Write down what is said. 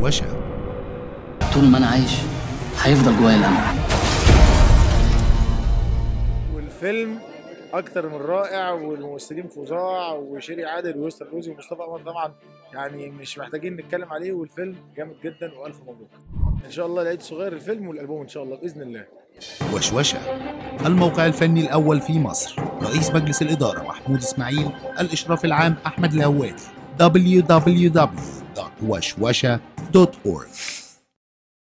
وشوشة طول ما انا عايش هيفضل جوايا الامل والفيلم اكتر من رائع والممثلين فظاع وشيري عادل ويسرا لوزي ومصطفى قمر طبعا يعني مش محتاجين نتكلم عليه والفيلم جامد جدا والف مبروك ان شاء الله العيد صغير الفيلم والالبوم ان شاء الله باذن الله وشوشة الموقع الفني الأول في مصر رئيس مجلس الإدارة محمود إسماعيل الإشراف العام أحمد الهوادي www.washwasha.org